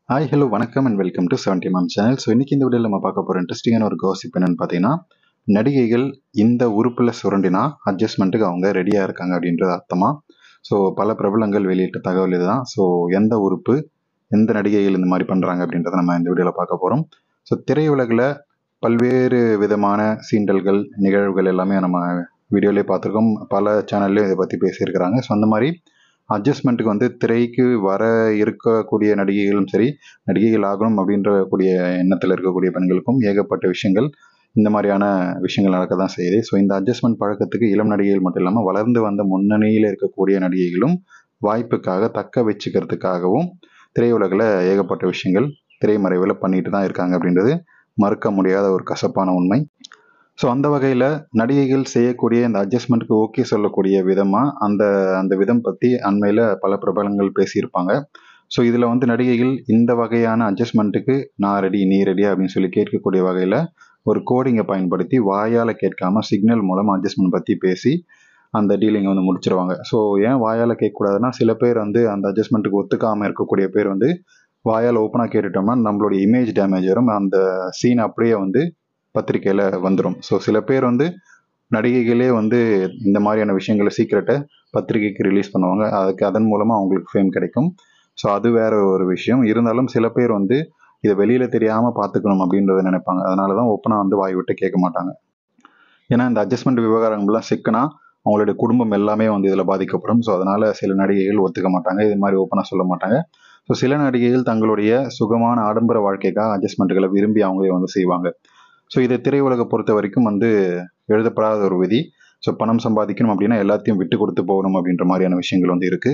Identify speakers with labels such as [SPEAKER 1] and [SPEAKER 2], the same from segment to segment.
[SPEAKER 1] hi hello வணக்கம் and welcome to seventy ma'am channel so இன்னைக்கு இந்த வீடியோவில் நம்ம பார்க்க போகிற இன்ட்ரெஸ்டிங்கான ஒரு காசிப் என்னன்னு பார்த்தீங்கன்னா நடிகைகள் இந்த உறுப்பில் சுரண்டினா அட்ஜஸ்ட்மெண்ட்டுக்கு அவங்க ரெடியாக இருக்காங்க அப்படின்றது அர்த்தமா ஸோ பல பிரபலங்கள் வெளியிட்ட தகவல் இதுதான் ஸோ எந்த உறுப்பு எந்த நடிகைகள் இந்த மாதிரி பண்ணுறாங்க அப்படின்றத நம்ம இந்த வீடியோவில் பார்க்க போகிறோம் ஸோ திரையுலகில் பல்வேறு விதமான சீண்டல்கள் நிகழ்வுகள் எல்லாமே நம்ம வீடியோலேயே பார்த்துருக்கோம் பல சேனல்லையும் இதை பற்றி பேசியிருக்கிறாங்க ஸோ அந்த மாதிரி அட்ஜஸ்ட்மெண்ட்டுக்கு வந்து திரைக்கு வர இருக்கக்கூடிய நடிகைகளும் சரி நடிகைகள் ஆகணும் அப்படின்ற கூடிய எண்ணத்தில் இருக்கக்கூடிய பெண்களுக்கும் ஏகப்பட்ட விஷயங்கள் இந்த மாதிரியான விஷயங்கள் நடக்க தான் செய்யுது ஸோ இந்த அட்ஜஸ்ட்மெண்ட் பழக்கத்துக்கு இளம் நடிகைகள் மட்டும் இல்லாமல் வளர்ந்து வந்த முன்னணியில் இருக்கக்கூடிய நடிகைகளும் வாய்ப்புக்காக தக்க வச்சுக்கிறதுக்காகவும் திரையுலகில் ஏகப்பட்ட விஷயங்கள் திரைமறைவில் பண்ணிட்டு தான் இருக்காங்க அப்படின்றது மறுக்க முடியாத ஒரு கசப்பான உண்மை ஸோ அந்த வகையில் நடிகைகள் செய்யக்கூடிய இந்த அட்ஜஸ்ட்மெண்ட்டுக்கு ஓகே சொல்லக்கூடிய விதமாக அந்த அந்த விதம் பற்றி அண்மையில் பல பிரபலங்கள் பேசியிருப்பாங்க ஸோ இதில் வந்து நடிகைகள் இந்த வகையான அட்ஜஸ்ட்மெண்ட்டுக்கு நான் ரெடி நீ ரெடியா அப்படின்னு சொல்லி கேட்கக்கூடிய வகையில் ஒரு கோடிங்கை பயன்படுத்தி வாயால் கேட்காம சிக்னல் மூலம் அட்ஜஸ்ட்மெண்ட் பற்றி பேசி அந்த டீலிங்கை வந்து முடிச்சிருவாங்க ஸோ ஏன் வாயால் கேட்கக்கூடாதுன்னா சில பேர் வந்து அந்த அட்ஜஸ்ட்மெண்ட்டுக்கு ஒத்துக்காமல் இருக்கக்கூடிய பேர் வந்து வாயால் ஓப்பனாக கேட்டுட்டோம்னா நம்மளுடைய இமேஜ் டேமேஜ் வரும் அந்த சீன் அப்படியே வந்து பத்திரிக்கையில் வந்துடும் ஸோ சில பேர் வந்து நடிகைகளே வந்து இந்த மாதிரியான விஷயங்களை சீக்கிரட்டை பத்திரிகைக்கு ரிலீஸ் பண்ணுவாங்க அதுக்கு அதன் மூலமாக அவங்களுக்கு ஃபேம் கிடைக்கும் ஸோ அது வேற ஒரு விஷயம் இருந்தாலும் சில பேர் வந்து இதை வெளியில் தெரியாமல் பார்த்துக்கணும் அப்படின்றத நினைப்பாங்க அதனால தான் ஓப்பனாக வந்து வாய் விட்டு கேட்க மாட்டாங்க ஏன்னா இந்த அட்ஜஸ்ட்மெண்ட் விவகாரங்கள்லாம் சிக்கனா அவங்களுடைய குடும்பம் எல்லாமே வந்து இதில் பாதிக்கப்படும் ஸோ அதனால் சில நடிகைகள் ஒத்துக்க மாட்டாங்க இது மாதிரி ஓப்பனாக சொல்ல மாட்டாங்க ஸோ சில நடிகைகள் தங்களுடைய சுகமான ஆடம்பர வாழ்க்கைக்காக அட்ஜஸ்ட்மெண்ட்டுகளை விரும்பி அவங்களே வந்து செய்வாங்க ஸோ இதை திரையுலகை பொறுத்த வரைக்கும் வந்து எழுதப்படாத ஒரு விதி ஸோ பணம் சம்பாதிக்கணும் அப்படின்னா எல்லாத்தையும் விட்டு கொடுத்து போகணும் அப்படின்ற மாதிரியான விஷயங்கள் வந்து இருக்கு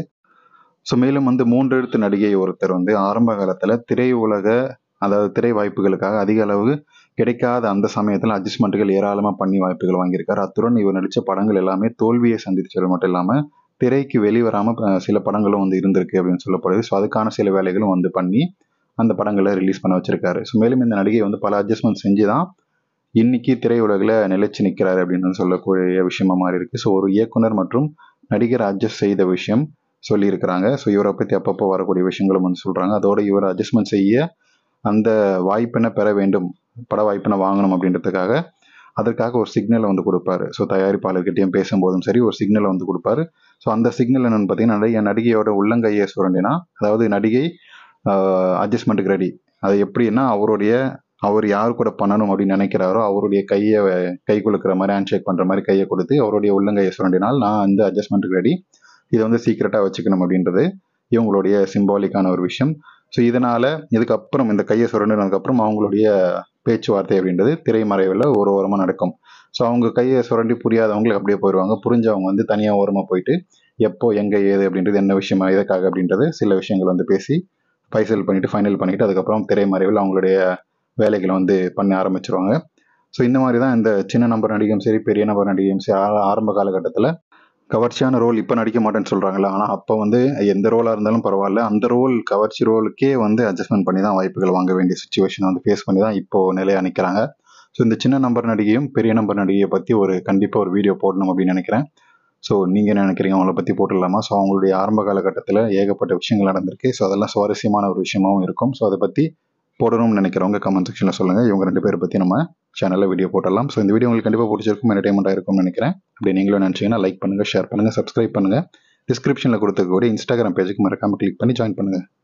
[SPEAKER 1] ஸோ மேலும் வந்து மூன்றெழுத்து நடிகை ஒருத்தர் வந்து ஆரம்ப காலத்தில் திரையுலக அதாவது திரை வாய்ப்புகளுக்காக அதிக அளவு கிடைக்காத அந்த சமயத்தில் அட்ஜஸ்ட்மெண்ட்டுகள் ஏராளமாக பண்ணி வாய்ப்புகள் வாங்கியிருக்காரு அத்துடன் இவர் நடித்த படங்கள் எல்லாமே தோல்வியை சந்திச்சது மட்டும் இல்லாமல் திரைக்கு வெளிவராமல் சில படங்களும் வந்து இருந்திருக்கு அப்படின்னு சொல்லப்படுது ஸோ அதுக்கான சில வேலைகளும் வந்து பண்ணி அந்த படங்களை ரிலீஸ் பண்ண வச்சிருக்காரு ஸோ மேலும் இந்த நடிகை வந்து பல அட்ஜஸ்ட்மெண்ட் செஞ்சு தான் இன்னைக்கு திரையுலகில் நிலைச்சு நிற்கிறாரு அப்படின்னு சொல்லக்கூடிய விஷயமா மாறி இருக்கு ஸோ ஒரு இயக்குனர் மற்றும் நடிகர் அட்ஜஸ்ட் செய்த விஷயம் சொல்லியிருக்கிறாங்க ஸோ இவரை பற்றி அப்பப்போ வரக்கூடிய விஷயங்களும் வந்து சொல்கிறாங்க அதோட இவர் அட்ஜஸ்ட்மெண்ட் செய்ய அந்த வாய்ப்பினை பெற வேண்டும் பட வாய்ப்பினை வாங்கணும் அப்படின்றதுக்காக அதற்காக ஒரு சிக்னலை வந்து கொடுப்பாரு ஸோ தயாரிப்பாளர்கிட்டையும் பேசும்போதும் சரி ஒரு சிக்னலை வந்து கொடுப்பாரு ஸோ அந்த சிக்னல் என்னன்னு பார்த்தீங்கன்னா நடிகை நடிகையோட உள்ளங்கையை சுரண்டினா அதாவது நடிகை அட்ஜஸ்ட்மெண்ட்டுக்கு ரெடி அது எப்படின்னா அவருடைய அவர் யார் கூட பண்ணணும் அப்படின்னு நினைக்கிறாரோ அவருடைய கையை கை கொடுக்குற மாதிரி ஹேண்ட் ஷேக் பண்ணுற மாதிரி கையை கொடுத்து அவருடைய உள்ளங்கையை சுரண்டினால் நான் இந்த அட்ஜஸ்ட்மெண்ட்டுக்கு ரெடி இதை வந்து சீக்கிரட்டாக வச்சுக்கணும் அப்படின்றது இவங்களுடைய சிம்பாலிக்கான ஒரு விஷயம் ஸோ இதனால் இதுக்கப்புறம் இந்த கையை சுரண்டினதுக்கப்புறம் அவங்களுடைய பேச்சுவார்த்தை அப்படின்றது திரைமறைவில் ஒரு ஓரமாக நடக்கும் ஸோ அவங்க கையை சுரண்டி புரியாதவங்களுக்கு அப்படியே போயிடுவாங்க புரிஞ்சவங்க வந்து தனியாக ஓரமாக போயிட்டு எப்போ எங்கே ஏது அப்படின்றது என்ன விஷயமா எதுக்காக அப்படின்றது சில விஷயங்கள் வந்து பேசி ஃபைசல் பண்ணிட்டு ஃபைனல் பண்ணிட்டு அதுக்கப்புறம் திரைமறைவில் அவங்களுடைய வேலைகளை வந்து பண்ண ஆரம்பிச்சிருவாங்க ஸோ இந்த மாதிரி தான் இந்த சின்ன நம்பர் நடிகையும் சரி பெரிய நம்பர் நடிகையும் சரி ஆரம்ப காலகட்டத்தில் கவர்ச்சியான ரோல் இப்போ நடிக்க மாட்டேன்னு சொல்கிறாங்களா ஆனால் அப்போ வந்து எந்த ரோலாக இருந்தாலும் பரவாயில்ல அந்த ரோல் கவர்ச்சி ரோலுக்கே வந்து அட்ஜஸ்ட்மெண்ட் பண்ணி தான் வாய்ப்புகள் வாங்க வேண்டிய சுச்சுவேஷனை வந்து ஃபேஸ் பண்ணி தான் இப்போது நிலையாக நிற்கிறாங்க ஸோ இந்த சின்ன நம்பர் நடிகையும் பெரிய நம்பர் நடிகையை பற்றி ஒரு கண்டிப்பாக ஒரு வீடியோ போடணும் அப்படின்னு நினைக்கிறேன் ஸோ நீங்கள் என்ன நினைக்கிறீங்க அவங்கள பற்றி போட்டுடலாமா ஸோ அவங்களுடைய ஆரம்ப காலகட்டத்தில் ஏகப்பட்ட விஷயங்கள் நடந்திருக்கு ஸோ அதெல்லாம் சுவாரஸ்யமான ஒரு விஷயமாவும் இருக்கும் ஸோ அதை பற்றி போடணும்னு நினைக்கிறவங்க கமெண்ட் செக்ஷனில் சொல்லுங்கள் இவங்க ரெண்டு பேரை பற்றி நம்ம சேனலில் வீடியோ போட்டலாம் ஸோ இந்த வீடியோ உங்களுக்கு கண்டிப்பாக பிடிச்சிருக்கும் என்டர்டைன்மெண்ட்டாக இருக்கும்னு நினைக்கிறேன் அப்படி நீங்களும் நினச்சிங்கன்னா லைக் பண்ணுங்கள் ஷேர் பண்ணுங்கள் சப்ஸ்கிரைப் பண்ணுங்கள் டிஸ்கிரிப்ஷனில் கொடுத்துருக்கக்கூடிய இன்ஸ்டாகிராம் பேஜுக்கு மறக்காமல் கிளிக் பண்ணி ஜாயின் பண்ணுங்கள்